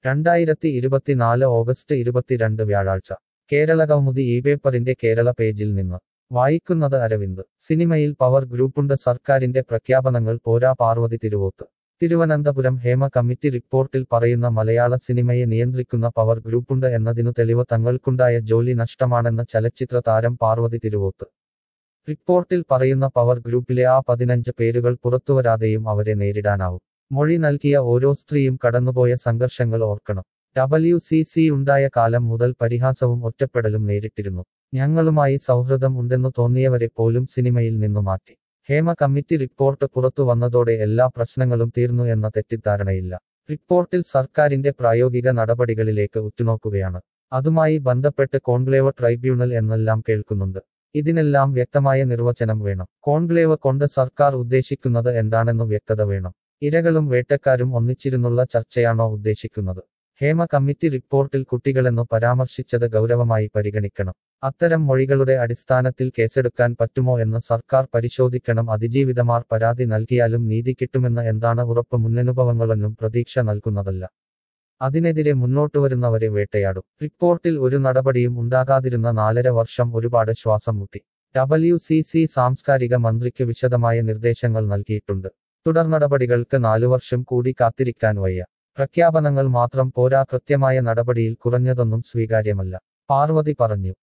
രണ്ടായിരത്തി ഇരുപത്തിനാല് ഓഗസ്റ്റ് ഇരുപത്തിരണ്ട് വ്യാഴാഴ്ച കേരള കൗമുദി ഈ പേപ്പറിന്റെ കേരള പേജിൽ നിന്ന് വായിക്കുന്നത് അരവിന്ദ് സിനിമയിൽ പവർ ഗ്രൂപ്പുണ്ട് സർക്കാരിന്റെ പ്രഖ്യാപനങ്ങൾ പോരാ പാർവതി തിരുവോത്ത് തിരുവനന്തപുരം ഹേമ കമ്മിറ്റി റിപ്പോർട്ടിൽ പറയുന്ന മലയാള സിനിമയെ നിയന്ത്രിക്കുന്ന പവർ ഗ്രൂപ്പുണ്ട് എന്നതിനു തെളിവ് തങ്ങൾക്കുണ്ടായ ജോലി നഷ്ടമാണെന്ന് ചലച്ചിത്ര താരം പാർവതി തിരുവോത്ത് റിപ്പോർട്ടിൽ പറയുന്ന പവർ ഗ്രൂപ്പിലെ ആ പതിനഞ്ച് പേരുകൾ പുറത്തുവരാതെയും അവരെ നേരിടാനാവും മൊഴി നൽകിയ ഓരോ സ്ത്രീയും കടന്നുപോയ സംഘർഷങ്ങൾ ഓർക്കണം ഡബ്ല്യു സി സി ഉണ്ടായ കാലം മുതൽ പരിഹാസവും ഒറ്റപ്പെടലും നേരിട്ടിരുന്നു ഞങ്ങളുമായി സൗഹൃദം ഉണ്ടെന്നു തോന്നിയവരെ പോലും സിനിമയിൽ നിന്നു മാറ്റി ഹേമ കമ്മിറ്റി റിപ്പോർട്ട് പുറത്തു വന്നതോടെ എല്ലാ പ്രശ്നങ്ങളും തീർന്നു എന്ന തെറ്റിദ്ധാരണയില്ല റിപ്പോർട്ടിൽ സർക്കാരിന്റെ പ്രായോഗിക നടപടികളിലേക്ക് ഉറ്റുനോക്കുകയാണ് അതുമായി ബന്ധപ്പെട്ട് കോൺക്ലേവ് ട്രൈബ്യൂണൽ എന്നെല്ലാം കേൾക്കുന്നുണ്ട് ഇതിനെല്ലാം വ്യക്തമായ നിർവചനം വേണം കോൺക്ലേവ് കൊണ്ട് സർക്കാർ ഉദ്ദേശിക്കുന്നത് എന്താണെന്നു വ്യക്തത വേണം ഇരകളും വേട്ടക്കാരും ഒന്നിച്ചിരുന്നുള്ള ചർച്ചയാണോ ഉദ്ദേശിക്കുന്നത് ഹേമ കമ്മിറ്റി റിപ്പോർട്ടിൽ കുട്ടികളെന്നു പരാമർശിച്ചത് ഗൗരവമായി പരിഗണിക്കണം അത്തരം മൊഴികളുടെ അടിസ്ഥാനത്തിൽ കേസെടുക്കാൻ പറ്റുമോ എന്ന് സർക്കാർ പരിശോധിക്കണം അതിജീവിതമാർ പരാതി നൽകിയാലും നീതി കിട്ടുമെന്ന് എന്താണ് ഉറപ്പ് മുന്നനുഭവങ്ങളൊന്നും പ്രതീക്ഷ നൽകുന്നതല്ല അതിനെതിരെ മുന്നോട്ടുവരുന്നവരെ വേട്ടയാടും റിപ്പോർട്ടിൽ ഒരു നടപടിയും ഉണ്ടാകാതിരുന്ന നാലര വർഷം ഒരുപാട് ശ്വാസം മുട്ടി ഡബ്ല്യു സി സി സാംസ്കാരിക മന്ത്രിക്ക് വിശദമായ നിർദ്ദേശങ്ങൾ നൽകിയിട്ടുണ്ട് തുടർ നടപടികൾക്ക് നാലു വർഷം കൂടി കാത്തിരിക്കാൻ വയ്യ പ്രഖ്യാപനങ്ങൾ മാത്രം പോരാ കൃത്യമായ നടപടിയിൽ കുറഞ്ഞതൊന്നും സ്വീകാര്യമല്ല പാർവതി പറഞ്ഞു